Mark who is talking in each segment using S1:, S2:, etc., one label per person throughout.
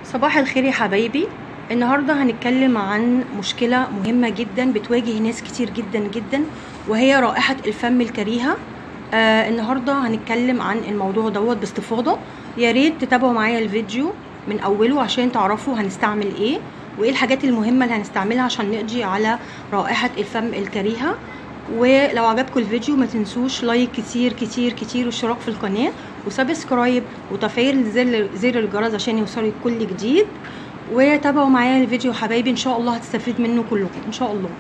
S1: صباح الخير يا حبايبي النهارده هنتكلم عن مشكلة مهمة جدا بتواجه ناس كتير جدا جدا وهي رائحة الفم الكريهة آه النهارده هنتكلم عن الموضوع دوت باستفاضة يا ريت تتابعوا معايا الفيديو من اوله عشان تعرفوا هنستعمل ايه وايه الحاجات المهمة اللي هنستعملها عشان نقضي على رائحة الفم الكريهة ولو عجبكم الفيديو ما تنسوش لايك كتير كتير كتير واشتراك في القناة وسبسكرايب وتفعيل زر زر الجرس عشان يوصلك كل جديد وتابعوا معايا الفيديو حبايبي ان شاء الله هتستفيد منه كلكم ان شاء الله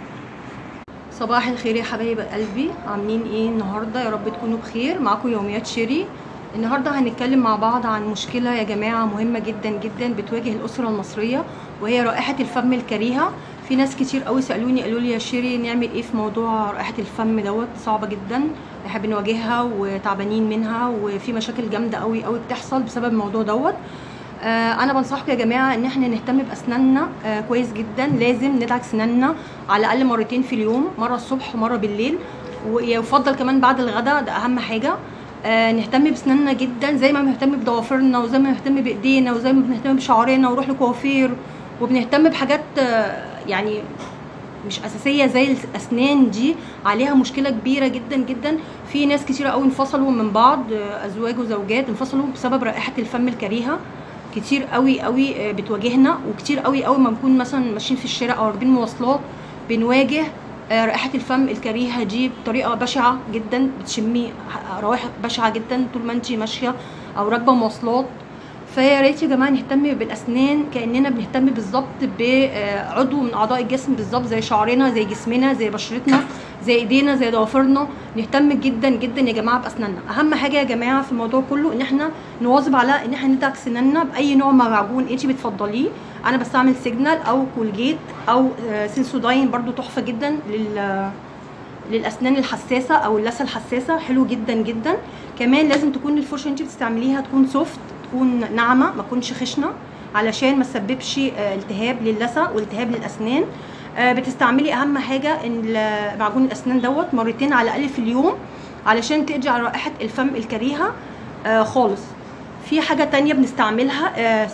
S1: صباح الخير يا حبايب قلبي عاملين ايه النهارده يا رب تكونوا بخير معاكم يوميات شيري النهارده هنتكلم مع بعض عن مشكله يا جماعه مهمه جدا جدا بتواجه الاسره المصريه وهي رائحه الفم الكريهه في ناس كتير قوي سالوني قالوا لي يا شيري نعمل ايه في موضوع رائحه الفم دوت صعبه جدا احنا بنواجهها وتعبانين منها وفي مشاكل جامده قوي قوي بتحصل بسبب الموضوع دوت آه انا بنصحكم يا جماعه ان احنا نهتم باسناننا آه كويس جدا لازم ندعك سناننا على الاقل مرتين في اليوم مره الصبح ومره بالليل ويفضل كمان بعد الغداء ده اهم حاجه آه نهتم بسناننا جدا زي ما بنهتم بضوافرنا وزي ما بنهتم بايدينا وزي ما بنهتم بشعرنا ونروح لكوافير وبنهتم بحاجات آه يعني مش اساسيه زي الاسنان دي عليها مشكله كبيره جدا جدا في ناس كتيره قوي انفصلوا من بعض ازواج وزوجات انفصلوا بسبب رائحه الفم الكريهه كتير قوي قوي بتواجهنا وكتير قوي قوي ما نكون مثلا ماشيين في الشارع او راكبين مواصلات بنواجه رائحه الفم الكريهه دي بطريقه بشعه جدا بتشمي روائح بشعه جدا طول ما انت ماشيه او راكبه مواصلات فيا ريت يا جماعه نهتم بالاسنان كاننا بنهتم بالظبط بعضو من اعضاء الجسم بالظبط زي شعرنا زي جسمنا زي بشرتنا زي ايدينا زي ضوافرنا نهتم جدا جدا يا جماعه باسناننا اهم حاجه يا جماعه في الموضوع كله ان احنا نواظب على ان احنا ندعك سناننا باي نوع معجون انت بتفضليه انا بستعمل سيجنال او كولجيت او سنسوداين برده تحفه جدا لل للاسنان الحساسه او اللثه الحساسه حلو جدا جدا كمان لازم تكون الفرشه اللي انت بتستعمليها تكون سوفت تكون ناعمه ما تكونش خشنه علشان ما تسببش التهاب للثه والتهاب للاسنان بتستعملي اهم حاجه ان معجون الاسنان دوت مرتين على الاقل في اليوم علشان تقضي على رائحه الفم الكريهه خالص في حاجه تانية بنستعملها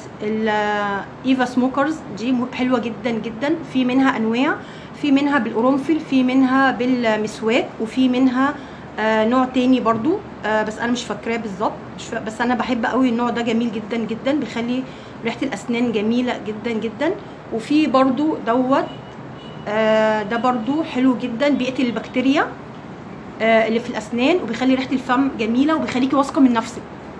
S1: الايفا سموكرز دي حلوه جدا جدا في منها انواع في منها بالقرنفل في منها بالمسواك وفي منها آه نوع تاني برضو آه بس انا مش فاكراه بالظبط ف... بس انا بحب قوي النوع ده جميل جدا جدا بيخلي ريحه الاسنان جميله جدا جدا وفي برضو دوت آه ده برضو حلو جدا بيقتل البكتيريا آه اللي في الاسنان وبيخلي ريحه الفم جميله وبيخليكي واثقه من نفسك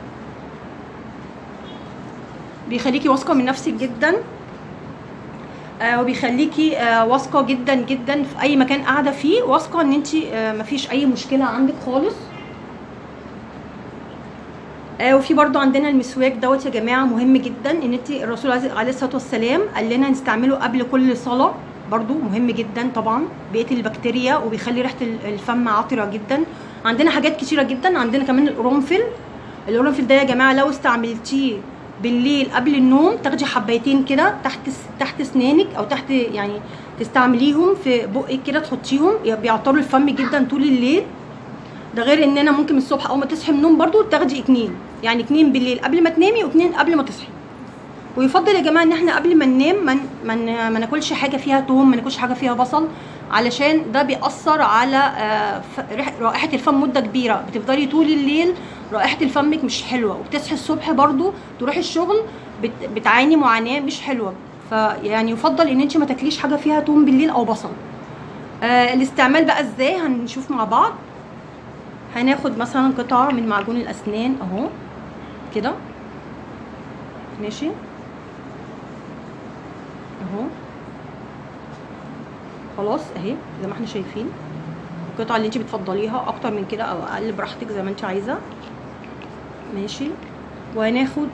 S1: بيخليكي واثقه من نفسك جدا آه وبيخليكي آه واثقه جدا جدا في اي مكان قاعده فيه واثقه ان انت آه مفيش اي مشكله عندك خالص آه وفي برضو عندنا المسواك دوت يا جماعه مهم جدا ان انت الرسول عليه الصلاه والسلام قال لنا نستعمله قبل كل صلاه برضو مهم جدا طبعا بيقتل البكتيريا وبيخلي ريحه الفم عطره جدا عندنا حاجات كتيره جدا عندنا كمان القرنفل القرنفل ده يا جماعه لو استعملتيه بالليل قبل النوم تاخدي حبايتين كده تحت تحت اسنانك او تحت يعني تستعمليهم في بقك كده تحطيهم بيعطروا الفم جدا طول الليل ده غير ان انا ممكن الصبح اول ما تصحي من النوم برضو تاخدي اتنين يعني اتنين بالليل قبل ما تنامي واتنين قبل ما تصحي ويفضل يا جماعه ان احنا قبل ما ننام ما من ما ناكلش حاجه فيها توم ما ناكلش حاجه فيها بصل علشان ده بيأثر على رائحه الفم مده كبيره بتفضلي طول الليل رائحه الفمك مش حلوه وبتصحي الصبح برضو تروحي الشغل بتعاني معاناه مش حلوه فيعني يفضل ان انت ما تاكليش حاجه فيها توم بالليل او بصل آه الاستعمال بقى ازاي هنشوف مع بعض هناخد مثلا قطعه من معجون الاسنان اهو كده ماشي اهو خلاص اهي زي ما احنا شايفين القطعه اللي انت بتفضليها اكتر من كده او اقل براحتك زي ما انت عايزه ماشي وهناخد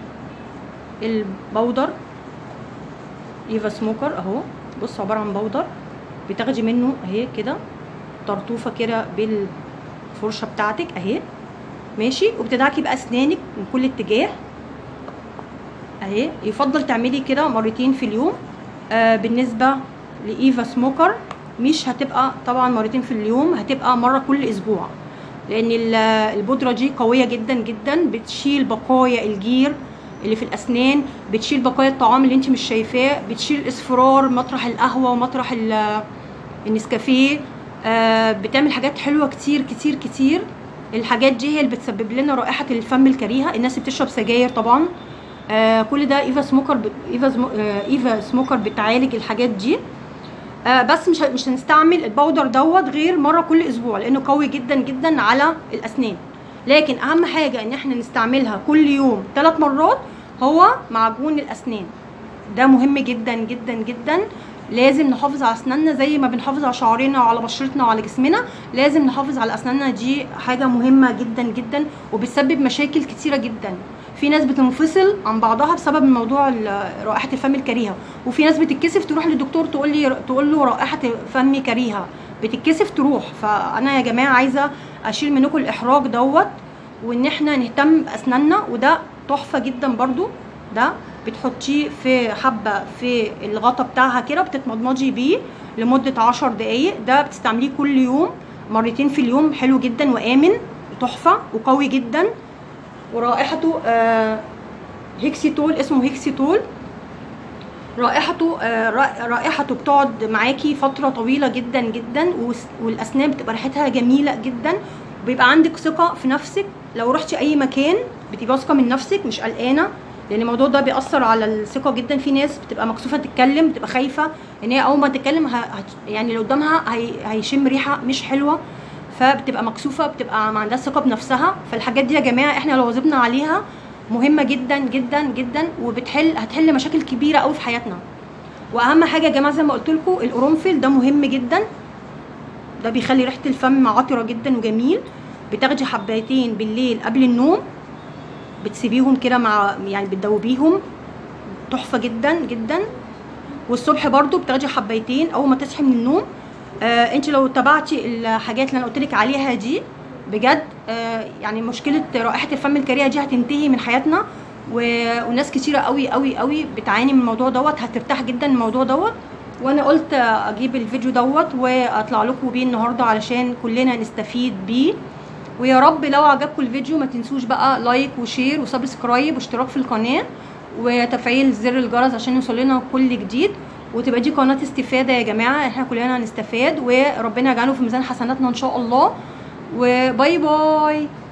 S1: البودر ايفا سموكر اهو بص عباره عن بودر بتاخدي منه اهي كده طرطوفه كده بالفرشه بتاعتك اهي ماشي وبتدعكي بقى اسنانك من كل اتجاه اهي يفضل تعملي كده مرتين في اليوم آه بالنسبه لايفا سموكر مش هتبقى طبعا مرتين في اليوم هتبقى مره كل اسبوع لان ال- البودره دي قويه جدا جدا بتشيل بقايا الجير اللي في الاسنان بتشيل بقايا الطعام اللي انت مش شايفاه بتشيل الاصفرار مطرح القهوه ومطرح ال- النسكافيه آه، بتعمل حاجات حلوه كتير كتير كتير الحاجات دي هي اللي بتسبب لنا رائحه الفم الكريهه الناس اللي بتشرب سجاير طبعا آه، كل ده ايفا سموكر ب... ايفا زمو... آه، ايفا سموكر بتعالج الحاجات دي آه، بس مش ه- مش هنستعمل الباودر دوت غير مره كل اسبوع لانه قوي جدا جدا على الاسنان لكن اهم حاجه ان احنا نستعملها كل يوم ثلاث مرات هو معجون الاسنان ده مهم جدا جدا جدا لازم نحافظ على اسناننا زي ما بنحافظ على شعرنا وعلى بشرتنا وعلى جسمنا لازم نحافظ على اسناننا دي حاجه مهمه جدا جدا وبتسبب مشاكل كتيره جدا في ناس بتنفصل عن بعضها بسبب موضوع ال- رائحه الفم الكريهه وفي ناس بتتكسف تروح للدكتور تقول لي تقول له رائحه فمي كريهه بتتكسف تروح فانا يا جماعه عايزه اشيل منكم الاحراج دوت وان احنا نهتم باسناننا وده تحفه جدا برضو ده بتحطيه في حبه في الغطا بتاعها كده بتتمضمضي بيه لمده عشر دقايق ده بتستعمليه كل يوم مرتين في اليوم حلو جدا وامن تحفه وقوي جدا ورائحته آه هيكسيتول اسمه هيكسيتول رائحته آه، را- رائحته بتقعد معاكي فتره طويله جدا جدا وس- والاسنان بتبقى ريحتها جميله جدا وبيبقى عندك ثقه في نفسك لو رحتي اي مكان بتبقى واثقه من نفسك مش قلقانه لان الموضوع ده بيأثر على الثقه جدا في ناس بتبقى مكسوفه تتكلم بتبقى خايفه ان هي اول ما تتكلم ه... هت- يعني اللي قدامها هي... هيشم ريحه مش حلوه فبتبقى مكسوفه بتبقى ما عندهاش ثقه بنفسها فالحاجات دي يا جماعه احنا لو واظبنا عليها مهمه جدا جدا جدا وبتحل هتحل مشاكل كبيره قوي في حياتنا واهم حاجه يا جماعه زي ما قلت لكم القرنفل ده مهم جدا ده بيخلي ريحه الفم عطره جدا وجميل بتاخدي حبايتين بالليل قبل النوم بتسيبيهم كده مع يعني بتدوبيهم تحفه جدا جدا والصبح برضو بتاخدي حبايتين اول ما تصحي من النوم آه انت لو اتبعتي الحاجات اللي انا قلت لك عليها دي بجد آه يعني مشكله رائحه الفم الكريهه دي هتنتهي من حياتنا و- وناس كتيره قوي قوي قوي بتعاني من الموضوع دوت هترتاح جدا من الموضوع دوت وانا قلت اجيب الفيديو دوت واطلع لكم بيه النهارده علشان كلنا نستفيد بيه ويا رب لو عجبكم الفيديو ما تنسوش بقى لايك وشير وسبسكرايب واشتراك في القناه وتفعيل زر الجرس عشان يوصل لنا كل جديد وتبقى دي قناه استفاده يا جماعه احنا كلنا هنستفاد وربنا يجعله في ميزان حسناتنا ان شاء الله وباي باي